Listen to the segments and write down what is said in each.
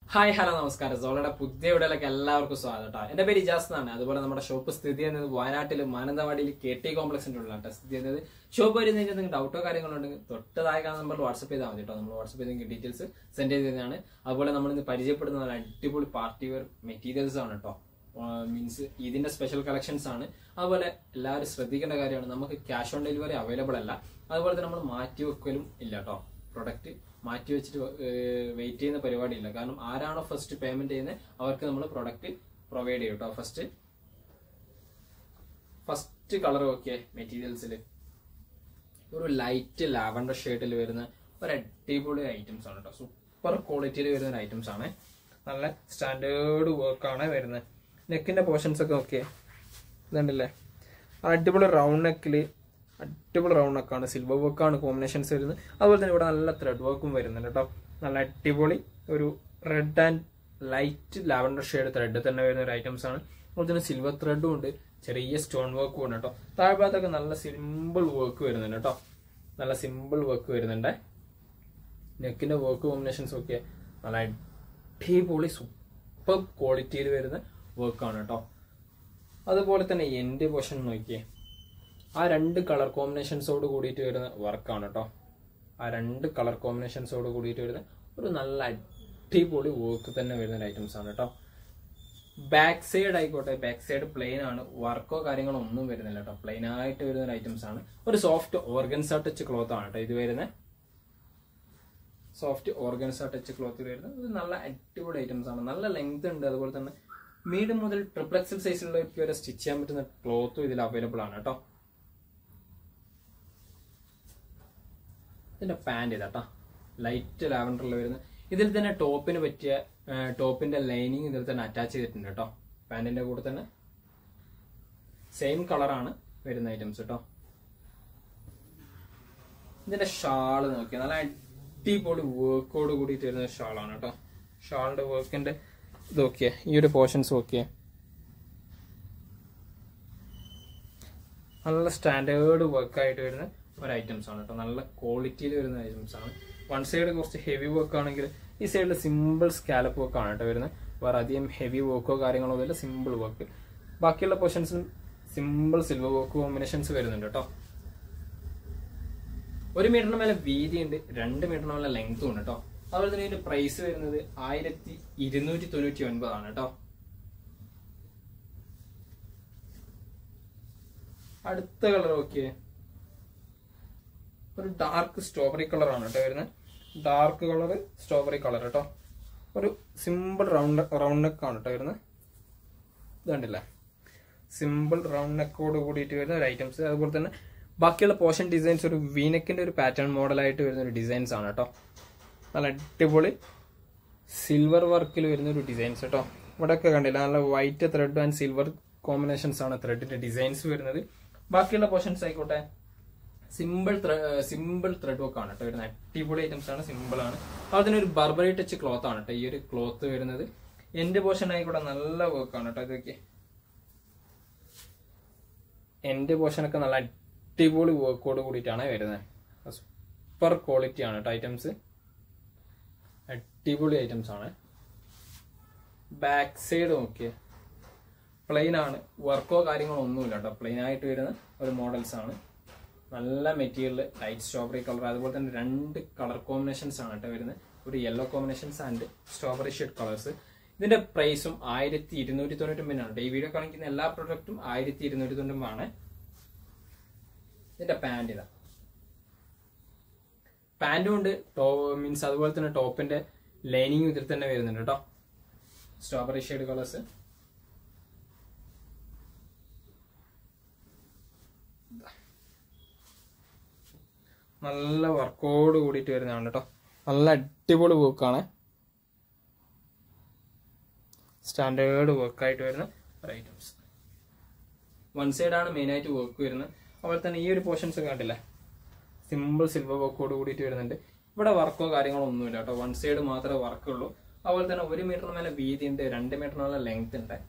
hi hello നമസ്കാരം സോളയുടെ പുതിയ വീഡിയോയിലേക്ക് എല്ലാവർക്കും സ്വാഗതം കേട്ടോ എന്റെ പേര് ഇജാസ് എന്നാണ് അതുപോലെ നമ്മുടെ ഷോപ്പ് സ്ഥിതി ചെയ്യുന്നത് വയനാട്ടിൽ മാനന്തവാടിയിൽ കെ ടി കോംപ്ലക്സിന്റെ ഉള്ളിലാണ് സ്ഥിതി ചെയ്യുന്നത് ഷോപ്പ് വരുന്നതിന് നിങ്ങൾക്ക് ഡൗട്ടോ കാര്യങ്ങളോ ഉണ്ടെങ്കിൽ തൊട്ട് താഴെ കാണുന്ന നമ്പറിൽ വാട്സപ്പ് ചെയ്താൽ മതി കേട്ടോ നമ്മൾ വാട്സപ്പ് ചെയ്ത് നിങ്ങൾക്ക് ഡീറ്റെയിൽസ് സെൻഡ് ചെയ്ത് തരുന്നതാണ് അതുപോലെ നമ്മൾ ഇന്ന് പരിചയപ്പെടുന്ന നല്ല അടിപൊളി പാർട്ടി വെയർ മെറ്റീരിയൽസ് ആണ് കേട്ടോ മീൻസ് ഇതിന്റെ സ്പെഷ്യൽ കളക്ഷൻസ് ആണ് അതുപോലെ എല്ലാവരും ശ്രദ്ധിക്കേണ്ട കാര്യമാണ് നമുക്ക് ക്യാഷ് ഓൺ ഡെലിവറി അവൈലബിൾ അല്ല അതുപോലെ തന്നെ നമ്മൾ മാറ്റി വെക്കലും ഇല്ല കേട്ടോ പ്രൊഡക്റ്റ് മാറ്റി വെച്ചിട്ട് വെയിറ്റ് ചെയ്യുന്ന പരിപാടിയില്ല കാരണം ആരാണോ ഫസ്റ്റ് പേയ്മെന്റ് ചെയ്യുന്നത് അവർക്ക് നമ്മൾ പ്രൊഡക്റ്റ് പ്രൊവൈഡ് ചെയ്യും കേട്ടോ ഫസ്റ്റ് ഫസ്റ്റ് കളർ ഓക്കെ മെറ്റീരിയൽസിൽ ഒരു ലൈറ്റ് ലാവൻഡർ ഷെയ്ഡിൽ വരുന്ന ഒരു അടിപൊളി ഐറ്റംസ് ആണ് കേട്ടോ സൂപ്പർ ക്വാളിറ്റിയിൽ വരുന്ന ഒരു ഐറ്റംസ് ആണ് നല്ല സ്റ്റാൻഡേർഡ് വർക്കാണ് വരുന്നത് നെക്കിന്റെ പോർഷൻസ് ഒക്കെ ഓക്കെ ഇതുണ്ടല്ലേ അടിപൊളി റൗണ്ട് നെക്കിൽ അടിപൊളി റൗണ്ട് നെക്കാണ് സിൽവർ വർക്കാണ് കോമ്പിനേഷൻസ് വരുന്നത് അതുപോലെ തന്നെ ഇവിടെ നല്ല ത്രെഡ് വർക്കും വരുന്നുണ്ട് കേട്ടോ നല്ല അടിപൊളി ഒരു red and light lavender shade thread തന്നെ വരുന്ന ഒരു ഐറ്റംസ് ആണ് അതുപോലെ തന്നെ സിൽവർ ത്രെഡും ഉണ്ട് ചെറിയ സ്റ്റോൺ വർക്കും ഉണ്ട് കേട്ടോ താഴ്ഭാഗത്തൊക്കെ നല്ല സിമ്പിൾ വർക്ക് വരുന്നുണ്ട് കേട്ടോ നല്ല സിമ്പിൾ വർക്ക് വരുന്നുണ്ട് നെക്കിന്റെ വർക്ക് കോമ്പിനേഷൻസ് ഒക്കെ നല്ല അടിപൊളി സൂപ്പർ ക്വാളിറ്റിയിൽ വരുന്ന വർക്കാണ് കേട്ടോ അതുപോലെ തന്നെ എൻഡ് പോർഷൻ നോക്കിയേ ആ രണ്ട് കളർ കോമ്പിനേഷൻസോട് കൂടിയിട്ട് വരുന്ന വർക്കാണ് കേട്ടോ ആ രണ്ട് കളർ കോമ്പിനേഷൻസോട് കൂടിയിട്ട് വരുന്ന ഒരു നല്ല അടിപൊളി വർക്ക് തന്നെ വരുന്ന ഐറ്റംസ് ആണ് കേട്ടോ ബാക്ക് സൈഡ് ആയിക്കോട്ടെ ബാക്ക് സൈഡ് പ്ലെയിൻ ആണ് വർക്കോ കാര്യങ്ങളോ ഒന്നും വരുന്നില്ല കേട്ടോ പ്ലെയിൻ ആയിട്ട് വരുന്ന ഐറ്റംസ് ആണ് ഒരു സോഫ്റ്റ് ഓർഗൻസ ടച്ച് ക്ലോത്ത് ആണ് കേട്ടോ ഇത് വരുന്നത് സോഫ്റ്റ് ഓർഗൻസ ടച്ച് ക്ലോത്തിൽ വരുന്നത് ഇത് നല്ല അടിപൊളി ഐറ്റംസ് ആണ് നല്ല ലെങ്ത് ഉണ്ട് അതുപോലെ തന്നെ മീഡിയം മുതൽ ട്രിപ്പിൾ എക്സൽ സൈസിലുള്ളവർക്ക് വരെ സ്റ്റിച്ച് ചെയ്യാൻ പറ്റുന്ന ക്ലോത്തും ഇതിൽ അവൈലബിൾ ആണ് കേട്ടോ ഇതിന്റെ പാന്റ് ഇതാട്ടോ ലൈറ്റ് ലാവൻഡറിൽ വരുന്ന ഇതിൽ തന്നെ ടോപ്പിന് പറ്റിയ ടോപ്പിന്റെ ലൈനിങ് ഇതിൽ തന്നെ അറ്റാച്ച് ചെയ്തിട്ടുണ്ട് കേട്ടോ പാന്റിന്റെ കൂടെ തന്നെ സെയിം കളറാണ് വരുന്ന ഐറ്റംസ് കേട്ടോ ഇതിന്റെ ഷാള് നോക്കിയാൽ നല്ല അടിപൊളി വർക്കോട് കൂടിയിട്ട് വരുന്ന ഷാളാണ് കേട്ടോ ഷാളിന്റെ വർക്കിന്റെ ഇത് നോക്കിയേ ഈ ഒരു പോർഷൻസ് നോക്കിയേ നല്ല സ്റ്റാൻഡേർഡ് വർക്കായിട്ട് വരുന്ന ഒരു ഐറ്റംസ് ആണ് കേട്ടോ നല്ല ക്വാളിറ്റിയിൽ വരുന്ന ഐറ്റംസ് ആണ് വൺ സൈഡ് കുറച്ച് ഹെവി വർക്ക് ആണെങ്കിൽ ഈ സൈഡിൽ സിമ്പിൾ സ്കാലപ്പ് വർക്ക് ആണ് കേട്ടോ വരുന്നത് വേറെ അധികം ഹെവി വർക്കോ കാര്യങ്ങളോ ഒന്നുമില്ല സിമ്പിൾ വർക്ക് ബാക്കിയുള്ള പൊസിഷൻസിലും സിമ്പിൾ സിൽവർ വർക്ക് കോമ്പിനേഷൻസ് വരുന്നുണ്ട് കേട്ടോ ഒരു മീറ്ററിന് മേലെ വീതി ഉണ്ട് രണ്ട് മീറ്ററിന് മേലെ ലെങ്ത്തും ഉണ്ട് കേട്ടോ അതുപോലെ തന്നെ ഇതിന്റെ പ്രൈസ് വരുന്നത് ആയിരത്തി ഇരുന്നൂറ്റി തൊണ്ണൂറ്റി ഒൻപതാണ് കേട്ടോ അടുത്ത കളർ നോക്കിയേ ഒരു ഡാർക്ക് സ്ട്രോബെറി കളർ ആണ് കേട്ടോ വരുന്നത് ഡാർക്ക് കളർ സ്ട്രോബെറി കളർ കേട്ടോ ഒരു സിമ്പിൾ റൗണ്ട് റൗണ്ട് നെക്ക് ആണ് കേട്ടോ വരുന്നത് ഇത് കണ്ടില്ലേ സിമ്പിൾ റൗണ്ട് നെക്കോട് കൂടിയിട്ട് വരുന്ന ഒരു ഐറ്റംസ് അതുപോലെ തന്നെ ബാക്കിയുള്ള പോർഷൻ ഡിസൈൻസ് ഒരു വീനക്കിന്റെ ഒരു പാറ്റേൺ മോഡലായിട്ട് വരുന്ന ഒരു ഡിസൈൻസ് ആണ് കേട്ടോ നല്ല അടിപൊളി സിൽവർ വർക്കിൽ വരുന്ന ഒരു ഡിസൈൻസ് കേട്ടോ ഇവിടെയൊക്കെ കണ്ടില്ല നല്ല white thread and silver combinations ആണ് ത്രെഡിന്റെ ഡിസൈൻസ് വരുന്നത് ബാക്കിയുള്ള പോർഷൻസ് ആയിക്കോട്ടെ സിമ്പിൾ സിമ്പിൾ ത്രെഡ് വർക്ക് ആണ് കേട്ടോ വരുന്നത് അടിപൊളി ഐറ്റംസ് ആണ് സിമ്പിൾ ആണ് അതുപോലെ ഒരു ബർബറി ടച്ച് ക്ലോത്ത് ആണ് കേട്ടോ ഈ ഒരു ക്ലോത്ത് വരുന്നത് എന്റെ പോർഷൻ ആയിക്കോട്ടെ നല്ല വർക്ക് ആണ് കേട്ടോ ഇതൊക്കെ എന്റെ പോർഷൻ ഒക്കെ നല്ല അടിപൊളി വർക്കോട് കൂടിയിട്ടാണ് വരുന്നത് സൂപ്പർ ക്വാളിറ്റി ആണ് കേട്ടോ ഐറ്റംസ് അടിപൊളി ഐറ്റംസ് ആണ് ബാക്ക് സൈഡ് നോക്കിയേ പ്ലെയിൻ ആണ് വർക്കോ കാര്യങ്ങളോ ഒന്നുമില്ല കേട്ടോ പ്ലെയിൻ ആയിട്ട് വരുന്ന ഒരു മോഡൽസ് ആണ് നല്ല മെറ്റീരിയൽ ലൈറ്റ് സ്ട്രോബെറി കളർ അതുപോലെ തന്നെ രണ്ട് കളർ കോമ്പിനേഷൻസ് ആണ് കേട്ടോ വരുന്നത് ഒരു yellow combinations and strawberry shade colours ഇതിന്റെ പ്രൈസും ആയിരത്തി ഇരുന്നൂറ്റി തൊണ്ണൂറ്റൊമ്പതിനാണ് ഈ വീഡിയോ കാണിക്കുന്ന എല്ലാ പ്രൊഡക്റ്റും ആയിരത്തി ഇരുന്നൂറ്റി തൊണ്ണൂറ്റൊമ്പതാണ് ഇതിന്റെ പാന്റ് ഇതാ പാന്റും ഉണ്ട് ടോ മീൻസ് അതുപോലെ തന്നെ ടോപ്പിന്റെ ലൈനിങ് ഇതിൽ തന്നെ വരുന്നുണ്ട് കേട്ടോ സ്ട്രോബെറി ഷെയ്ഡ് കളേഴ്സ് നല്ല വർക്കോട് കൂടിയിട്ട് വരുന്നതാണ് കേട്ടോ നല്ല അടിപൊളി വർക്കാണ് സ്റ്റാൻഡേർഡ് വർക്കായിട്ട് വരുന്ന ഒരു ഐറ്റംസ് വൺ സൈഡാണ് മെയിനായിട്ട് വർക്ക് വരുന്നത് അതുപോലെ തന്നെ ഈ ഒരു പോർഷൻസ് ഒക്കെ കണ്ടില്ലേ സിമ്പിൾ സിൽവർ വർക്കോട് കൂടിയിട്ട് വരുന്നുണ്ട് ഇവിടെ വർക്കോ കാര്യങ്ങളോ ഒന്നുമില്ല കേട്ടോ വൺ സൈഡ് മാത്രമേ വർക്ക് ഉള്ളൂ അതുപോലെ തന്നെ ഒരു മീറ്ററിന് മേലെ വീതി ഉണ്ട് രണ്ട് മീറ്ററിന് മേലെ ലെങ്ത് ഉണ്ട്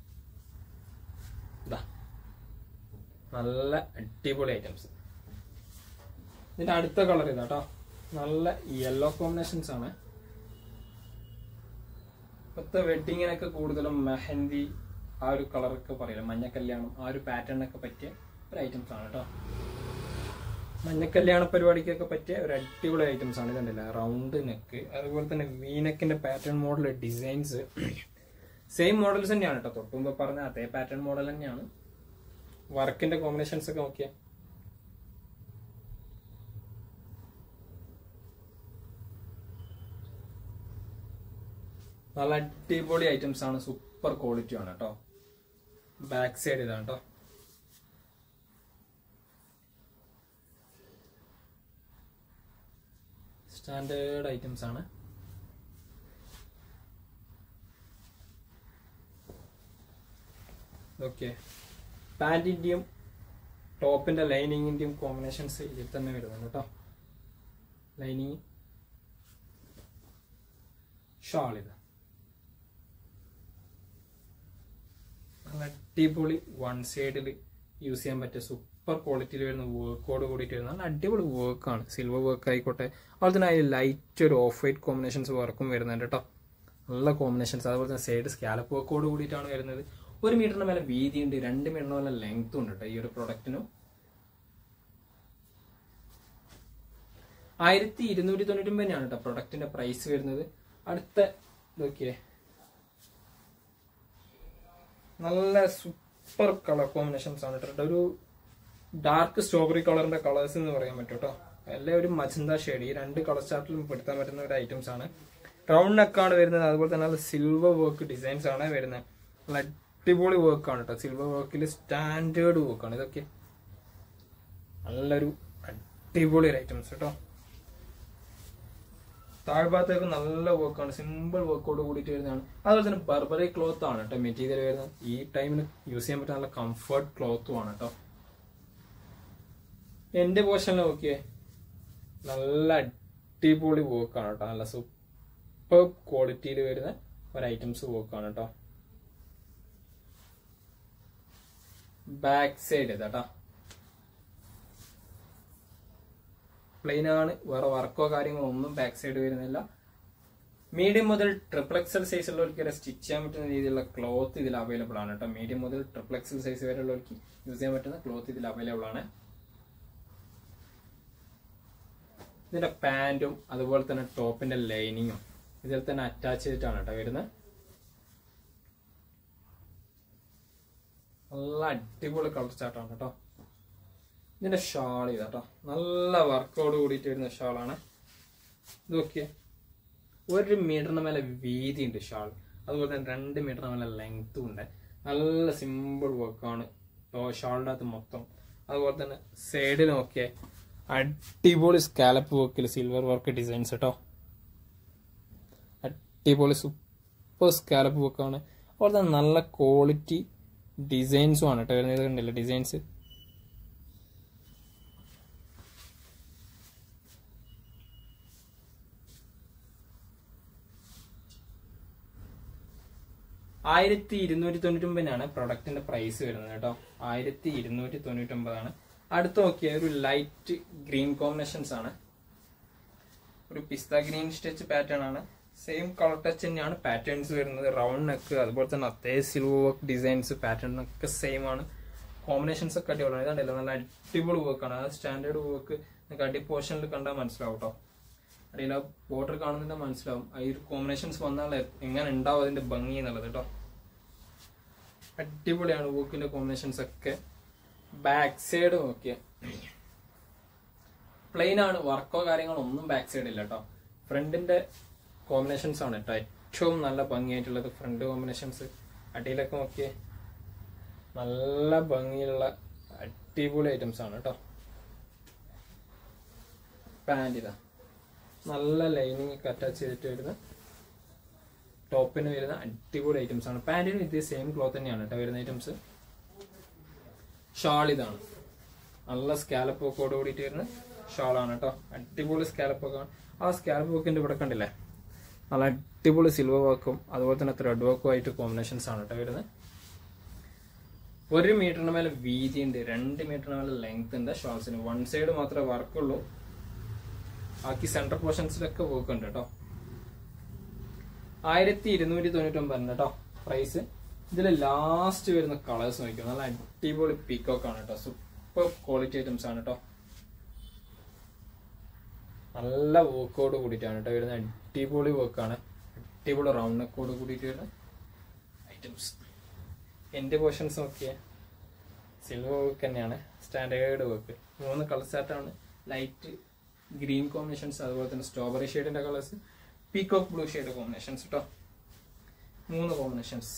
നല്ല അടിപൊളി ഐറ്റംസ് ഇതിന്റെ അടുത്ത കളർ ഇതാ കേട്ടോ നല്ല യെല്ലോ കോമ്പിനേഷൻസ് ആണ് ഇപ്പോഴത്തെ വെഡിങ്ങിനൊക്കെ കൂടുതലും മെഹന്തി ആ ഒരു കളറൊക്കെ പറയില്ല മഞ്ഞ കല്യാണം ആ ഒരു പാറ്റേണിനൊക്കെ പറ്റിയ ഒരു ഐറ്റംസ് ആണ് കേട്ടോ മഞ്ഞ കല്യാണ പരിപാടിക്കൊക്കെ പറ്റിയ ഒരു അടിപൊളി ഐറ്റംസ് ആണ് ഇതുണ്ടല്ല റൗണ്ട് നെക്ക് അതുപോലെ തന്നെ വീനെക്കിന്റെ pattern model designs same models തന്നെയാണ് കേട്ടോ തൊട്ട് മുമ്പ് പറഞ്ഞ അതേ പാറ്റേൺ മോഡൽ തന്നെയാണ് വർക്കിന്റെ കോമ്പിനേഷൻസ് ഒക്കെ നോക്കിയാൽ നല്ല അടിപൊളി ഐറ്റംസ് ആണ് സൂപ്പർ ക്വാളിറ്റി ആണ് കേട്ടോ ബാക്ക് സൈഡ് ഇതാണ് കേട്ടോ സ്റ്റാൻഡേർഡ് ഐറ്റംസ് ആണ് ഓക്കെ പാൻറ്റിന്റെയും ടോപ്പിന്റെ ലൈനിങ്ങിന്റെയും കോമ്പിനേഷൻസ് ഇതിൽ തന്നെ വരുന്നുണ്ട് കേട്ടോ ലൈനിങ് ഷാൾ ഇത് നല്ല അടിപൊളി വൺ സൈഡിൽ യൂസ് ചെയ്യാൻ പറ്റിയ സൂപ്പർ ക്വാളിറ്റിയിൽ വരുന്ന വർക്കോട് കൂടിയിട്ട് വരുന്ന നല്ല അടിപൊളി വർക്കാണ് സിൽവർ വർക്ക് ആയിക്കോട്ടെ അതുപോലെ തന്നെ അതിൽ ലൈറ്റ് ഒരു ഓഫ് വൈറ്റ് കോമ്പിനേഷൻസ് വർക്കും വരുന്നുണ്ട് കേട്ടോ നല്ല കോമ്പിനേഷൻസ് അതുപോലെ തന്നെ സൈഡ് സ്കാലപ്പ് വർക്കോട് കൂടിയിട്ടാണ് വരുന്നത് ഒരു മീറ്ററിന് മേലെ വീതിയുണ്ട് രണ്ട് മീറ്ററിന് മേലെ ലെങ്ത്തും ഉണ്ട് കേട്ടോ ഈ ഒരു പ്രൊഡക്റ്റിനും ആയിരത്തി ഇരുന്നൂറ്റി തൊണ്ണൂറ്റി ഒമ്പതിനാണ് കേട്ടോ പ്രൊഡക്റ്റിന്റെ പ്രൈസ് വരുന്നത് അടുത്ത നോക്കിയേ നല്ല സൂപ്പർ കളർ കോമ്പിനേഷൻസ് ആണ് കേട്ടോ ഒരു ഡാർക്ക് സ്ട്രോബെറി കളറിന്റെ കളേഴ്സ് എന്ന് പറയാൻ പറ്റും കേട്ടോ എല്ലാം ഒരു മജന്ത ഷെയ്ഡ് ഈ രണ്ട് കളർ ചാർട്ടിലും പെടുത്താൻ പറ്റുന്ന ഒരു ഐറ്റംസ് ആണ് റൗണ്ട് നെക്കാണ് വരുന്നത് അതുപോലെ തന്നെ നല്ല സിൽവർ വർക്ക് ഡിസൈൻസ് ആണ് വരുന്നത് നല്ല അടിപൊളി വർക്കാണ് കേട്ടോ സിൽവർ വർക്കിൽ സ്റ്റാൻഡേർഡ് വർക്കാണ് ഇതൊക്കെ നല്ലൊരു അടിപൊളി ഐറ്റംസ് കേട്ടോ താഴ്ഭാഗത്തേക്ക് നല്ല വർക്കാണ് സിമ്പിൾ വർക്കോട് കൂടിയിട്ട് വരുന്നതാണ് അതുപോലെ തന്നെ ബർബറി ക്ലോത്ത് ആണ് കേട്ടോ മെറ്റീരിയൽ വരുന്നത് ഈ ടൈമിന് യൂസ് ചെയ്യാൻ പറ്റുന്ന നല്ല കംഫർട്ട് ക്ലോത്തും ആണ് കേട്ടോ എന്റെ പോർഷനിൽ നോക്കിയേ നല്ല അടിപൊളി വർക്കാണ് കേട്ടോ നല്ല സൂപ്പർ ക്വാളിറ്റിയിൽ വരുന്ന ഒരു ഐറ്റംസ് വർക്കാണ് കേട്ടോ ബാക്ക് സൈഡ് ഇതാട്ടോ പ്ലെയിൻ ആണ് വേറെ വർക്കോ കാര്യങ്ങളോ ഒന്നും ബാക്ക് സൈഡ് വരുന്നില്ല മീഡിയം മുതൽ ട്രിപ്പിൾ എക്സൽ സൈസ് ഉള്ളവർക്ക് വരെ സ്റ്റിച്ച് ചെയ്യാൻ പറ്റുന്ന രീതിയിലുള്ള ക്ലോത്ത് ഇതിൽ അവൈലബിൾ ആണ് കേട്ടോ മീഡിയം മുതൽ ട്രിപ്പിൾ എക്സൽ സൈസ് വരെ ഉള്ളവർക്ക് യൂസ് ചെയ്യാൻ പറ്റുന്ന ക്ലോത്ത് ഇതിൽ അവൈലബിൾ ആണ് ഇതിന്റെ പാന്റും അതുപോലെ തന്നെ ടോപ്പിന്റെ ലൈനിങ്ങും ഇതിൽ തന്നെ അറ്റാച്ച് ചെയ്തിട്ടാണ് കേട്ടോ വരുന്നത് നല്ല അടിപൊളി കളർ ചാർട്ടാണ് കേട്ടോ ഇതിന്റെ ഷാൾ ഇതാട്ടോ നല്ല വർക്കോട് കൂടിയിട്ട് വരുന്ന ഷാളാണ് ഇത് നോക്കിയേ ഒരു മീറ്ററിന് മേലെ വീതി ഉണ്ട് ഷാൾ അതുപോലെ തന്നെ രണ്ട് മീറ്ററിന് മേലെ ലെങ്ത്തും ഉണ്ട് നല്ല സിമ്പിൾ വർക്കാണ് ഷാളിൻ്റെ അകത്ത് മൊത്തം അതുപോലെ തന്നെ സൈഡിൽ നോക്കിയേ അടിപൊളി സ്കാലപ്പ് വർക്കിൽ സിൽവർ വർക്ക് ഡിസൈൻസ് കേട്ടോ അടിപൊളി സൂപ്പർ സ്കാലപ്പ് വർക്കാണ് അതുപോലെ തന്നെ നല്ല ക്വാളിറ്റി ഡിസൈൻസും ആണ് കേട്ടോ വരുന്നത് കണ്ടില്ല ഡിസൈൻസ് ആയിരത്തി ഇരുന്നൂറ്റി തൊണ്ണൂറ്റി ഒമ്പതിനാണ് പ്രൊഡക്റ്റിന്റെ പ്രൈസ് വരുന്നത് കേട്ടോ ആയിരത്തി ഇരുന്നൂറ്റി തൊണ്ണൂറ്റി ഒമ്പതാണ് അടുത്ത് നോക്കിയ ഒരു ലൈറ്റ് ഗ്രീൻ കോമ്പിനേഷൻസ് ആണ് ഒരു പിസ്ത ഗ്രീൻ സ്റ്റിച്ച് പാറ്റേൺ ആണ് സെയിം കളർ ടച്ച് തന്നെയാണ് പാറ്റേൺസ് വരുന്നത് റൗണ്ട് നെക്ക് അതുപോലെ തന്നെ അതേ സിൽവർ വർക്ക് ഡിസൈൻസ് പാറ്റേൺ ഒക്കെ സെയിം ആണ് കോമ്പിനേഷൻസ് ഒക്കെ അടിപൊളിയാണ് ഇതാണ്ടല്ലോ നല്ല അടിപൊളി വർക്കാണ് ആ സ്റ്റാൻഡേർഡ് വർക്ക് നിങ്ങൾക്ക് അടി പോർഷനിൽ കണ്ടാൽ മനസ്സിലാവും കേട്ടോ അടിയിൽ ആ ബോർഡർ കാണുന്നതിന്റെ മനസ്സിലാവും ആ ഒരു കോമ്പിനേഷൻസ് വന്നാൽ എങ്ങനെ ഉണ്ടാവും അതിന്റെ ഭംഗി എന്നുള്ളത് കേട്ടോ അടിപൊളിയാണ് വർക്കിന്റെ കോമ്പിനേഷൻസ് ഒക്കെ ബാക്ക് സൈഡ് നോക്കിയ പ്ലെയിൻ ആണ് വർക്കോ കാര്യങ്ങളോ ഒന്നും ബാക്ക് സൈഡ് ഇല്ല കേട്ടോ ഫ്രണ്ടിന്റെ കോമ്പിനേഷൻസ് ആണ് കേട്ടോ ഏറ്റവും നല്ല ഭംഗിയായിട്ടുള്ളത് ഫ്രണ്ട് കോമ്പിനേഷൻസ് അടിയിലൊക്കെ നോക്കിയേ നല്ല ഭംഗിയുള്ള അടിപൊളി ഐറ്റംസ് ആണ് കേട്ടോ പാൻറ് ഇതാ നല്ല ലൈനിങ് ഒക്കെ അറ്റാച്ച് ചെയ്തിട്ട് വരുന്ന ടോപ്പിന് വരുന്ന അടിപൊളി ഐറ്റംസ് ആണ് പാന്റിനും ഇതേ സെയിം ക്ലോത്ത് തന്നെയാണ് കേട്ടോ വരുന്ന ഐറ്റംസ് ഷാൾ ഇതാണ് നല്ല സ്കാലപ്പ് ഒക്കെ കൂടിയിട്ട് വരുന്ന ഷാളാണ് കേട്ടോ അടിപൊളി സ്കാലപ്പ് ഒക്കെ ആ സ്കാലപ്പ് വർക്കിന്റെ ഇവിടെ കണ്ടില്ലേ നല്ല അടിപൊളി സിൽവർ വർക്കും അതുപോലെ തന്നെ ത്രെഡ് വർക്കും ആയിട്ട് കോമ്പിനേഷൻസ് ആണ് കേട്ടോ വരുന്നത് ഒരു മീറ്ററിന് മേലെ വീതി ഉണ്ട് രണ്ട് മീറ്ററിന് മേലെ ലെങ്ത് ഉണ്ട് ഷോൾസിന് വൺ സൈഡ് മാത്രമേ വർക്കുള്ളൂ ബാക്കി സെൻട്രൽ പോർഷൻസിലൊക്കെ വർക്ക് ഉണ്ട് കേട്ടോ ആയിരത്തി ഇരുന്നൂറ്റി തൊണ്ണൂറ്റി ഒമ്പത് കേട്ടോ പ്രൈസ് ഇതിൽ ലാസ്റ്റ് വരുന്ന കളേഴ്സ് നോക്കിയോ നല്ല അടിപൊളി പീക്കോക്ക് ആണ് കേട്ടോ സൂപ്പർ ക്വാളിറ്റി ഐറ്റംസ് ആണ് കേട്ടോ നല്ല വർക്കോട് കൂടിയിട്ടാണ് കേട്ടോ വരുന്ന അടിപൊളി വർക്കാണ് അടിപൊളി റൗണ്ട് നെക്കോട് കൂടിയിട്ട് വരുന്ന ഐറ്റംസ് എൻ്റെ പോർഷൻസ് നോക്കിയേ സിൽവർ വർക്ക് തന്നെയാണ് സ്റ്റാൻഡേർഡ് വർക്ക് മൂന്ന് കളർ സെറ്റാണ് ലൈറ്റ് ഗ്രീൻ കോമ്പിനേഷൻസ് അതുപോലെ തന്നെ സ്ട്രോബെറി ഷെയ്ഡിന്റെ colours peacock blue shade combinations കേട്ടോ മൂന്ന് കോമ്പിനേഷൻസ്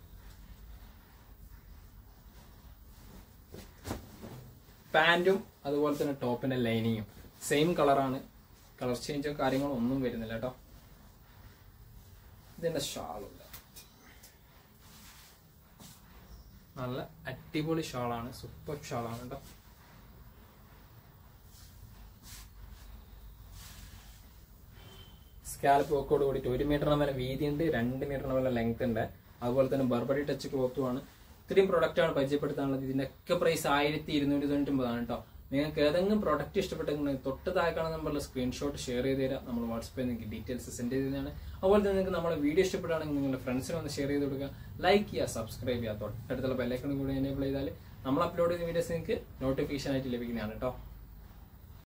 പാൻറ്റും അതുപോലെ തന്നെ ടോപ്പിന്റെ ലൈനിങ്ങും സെയിം കളറാണ് കളർ ചേഞ്ചോ കാര്യങ്ങളോ ഒന്നും വരുന്നില്ല കേട്ടോ ഇതിന്റെ ഷാളുണ്ട് നല്ല അടിപൊളി ഷാളാണ് സൂപ്പർ ഷാളാണ് കേട്ടോ സ്കാലപ്പ് വർക്കോട് കൂടിയിട്ട് ഒരു മീറ്ററിന് വരെ വീതി ഉണ്ട് രണ്ട് മീറ്ററിന് വരെ ലെങ്ത് ഉണ്ട് അതുപോലെ തന്നെ ബർബറി ടച്ച് ക്ലോത്തുമാണ് ഇത്രയും പ്രൊഡക്റ്റ് ആണ് പരിചയപ്പെടുത്താനുള്ളത് ഇതിന്റെ ഒക്കെ പ്രൈസ് ആയിരത്തി ഇരുന്നൂറ്റി തൊണ്ണൂറ്റി ഒമ്പതാണ് കേട്ടോ നിങ്ങൾക്ക് ഏതെങ്കിലും പ്രൊഡക്റ്റ് ഇഷ്ടപ്പെട്ടെങ്കിൽ തൊട്ട് താഴെ കാണുന്ന നമ്പറിൽ സ്ക്രീൻഷോട്ട് ഷെയർ ചെയ്ത് തരാം നമ്മൾ വാട്സപ്പിൽ നിങ്ങൾക്ക് ഡീറ്റെയിൽസ് സെൻഡ് ചെയ്തതാണ് അതുപോലെ തന്നെ നിങ്ങൾക്ക് നമ്മുടെ വീഡിയോ ഇഷ്ടപ്പെടുകയാണെങ്കിൽ നിങ്ങളുടെ ഫ്രണ്ട്സിന് ഒന്ന് ഷെയർ ചെയ്ത് കൊടുക്കുക ലൈക്ക് ചെയ്യുക സബ്സ്ക്രൈബ് ചെയ്യുക തൊട്ടടുത്തുള്ള ബെല്ലൈക്കൺ കൂടി എനേബിൾ ചെയ്താൽ നമ്മൾ അപ്ലോഡ് ചെയ്ത വീഡിയോസ് നിങ്ങൾക്ക് നോട്ടിഫിക്കേഷൻ ആയിട്ട് ലഭിക്കുന്നതാണ് കേട്ടോ